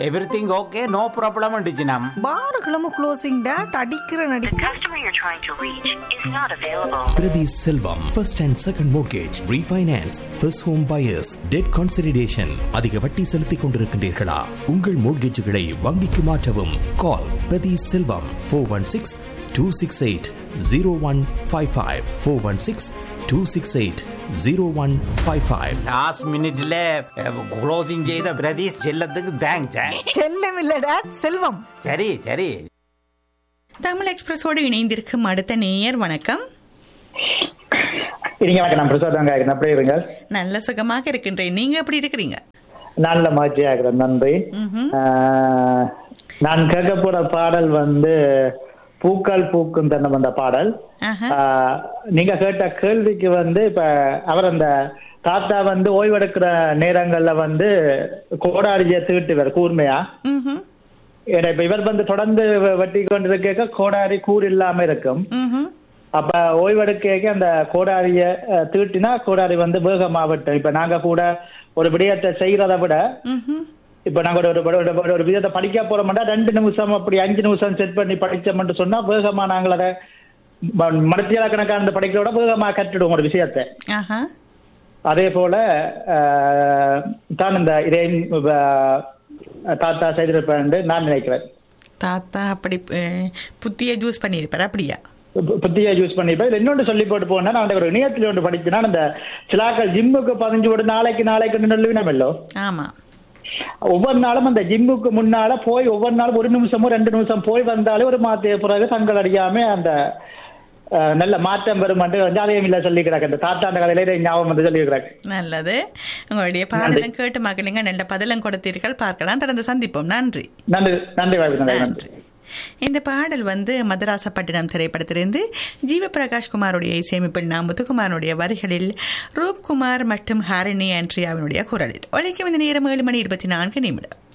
Everything okay no problem டிச்சினம் பாருகளும் closing date அடிக்கிற நடி The customer you're trying to reach is not available. Pradhi Selvam, first and second mortgage, refinance, first home buyers, debt consolidation. அதிக வட்டி செலுத்திக் கொண்டிருக்கின்றீர்களா உங்கள் மோட்கேஜுகளை வங்கிக்கு மாற்றவும் call Prathi Selvam four one six two six eight zero one five five four one six two six eight zero one five five last மினிட்ல closing செய்த பிரதீஷ் செல்லத்துக்கு thanks செல்லம் இல்ல டேட் செல்வம் சரி சரி தமிழ் எக்ஸ்பிரஸோடு இணைந்திருக்கும் அடுத்த நேயர் வணக்கம் இருங்க வணக்கம் நான் பிரசாத் இருக்கிறேன் அப்படியே இருங்க நல்ல சுகமாக இருக்கின்றேன் நீங்க எப்படி இருக்கிறீங்க நல்ல மகிழ்ச்சியா இருக்கிறேன் நன்றி ஆஹ், நான் கேட்க போற பாடல் வந்து பூக்கள் பூக்கும் தன்னம் அந்த பாடல் ஆஹா. ஆஹ், நீங்க கேட்ட கேள்விக்கு வந்து இப்ப அவர் அந்த தாத்தா வந்து ஓய்வெடுக்கிற நேரங்கள்ல வந்து கோடாரியை தீட்டுவார் கூர்மையா ம்ஹும். ஏன்னா இப்ப இவர் வந்து தொடர்ந்து வெ- வெட்டி கொண்டிருக்க கோடாரி கூர் இல்லாம இருக்கும் ம்ஹும். அப்ப ஓய்வெடுக்க அந்த கோடாரிய அஹ், தீட்டினா கோடாரி வந்து வேகமா வெட்டும் இப்ப நாங்க கூட ஒரு விடயத்தை செய்யறதை விட ம்ஹும். இப்ப நாங்க ஒரு ஒரு- ஒரு ஒரு- ஒரு விதத்தை படிக்க போறோம்னா ரெண்டு நிமிஷம் அப்படி அஞ்சு நிமிஷம் செட் பண்ணி படிச்சோம்னு சொன்னா வேகமா நாங்கள் அதை மனத்தியால கணக்கான படிக்கிறத விட வேகமா கற்றுடுவோம் ஒரு விஷயத்தை ஆஹா. அதே போல அஹ், தான் இந்த இதை அஹ், தாத்தா செய்திருப்பேன் நான் நினைக்கிறேன் தாத்தா அப்படி அஹ், புத்திய ஜூஸ் பண்ணியிருப்பார் அப்படியா பு- புத்தியா யூஸ் பண்ணிப்பேன் இதுல இன்னொன்று சொல்லி போட்டு போனா நான் ஒரு இணையத்தில் ஒன்று படிச்சுனா அந்த சிலாக்கள் ஜிம்முக்கு பதினஞ்சு விட நாளைக்கு நாளைக்கு நல்லவினமல்லோ ஆமா ஒவ்வொரு நாளும் அந்த ஜிம்முக்கு முன்னால போய் ஒவ்வொரு நாளும் ஒரு நிமிஷமோ ரெண்டு நிமிஷம் போய் வந்தாலே ஒரு மாத்திய பிறகு தங்கள் அறியாம அந்த அஹ், நல்ல மாற்றம் வரும் என்று வந்து அதையும் இல்ல சொல்லி கிடக்கு அந்த தாத்தாண்ட கதையில இதை ஞாபகம் வந்து சொல்லி கிடக்கு நல்லது உங்களுடைய பாடலும் கேட்டு மகளிங்க நல்ல பதிலும் கொடுத்தீர்கள் பார்க்கலாம் தொடர்ந்து சந்திப்போம் நன்றி நன்றி நன்றி வாய்ப்பு நன்றி நன்றி இந்த பாடல் வந்து மதராசப்பட்டினம் திரைப்படத்திலிருந்து ஜீவபிரகாஷ் குமாருடைய இசையமைப்பில் நாம் முத்துக்குமாரனுடைய வரிகளில் ரூப்குமார் மற்றும் ஹாரிணி ஆண்ட்ரியாவினுடைய குரலில் ஒழிக்கும் இந்த நேரம் ஏழு மணி இருபத்தி நான்கு நிமிடம்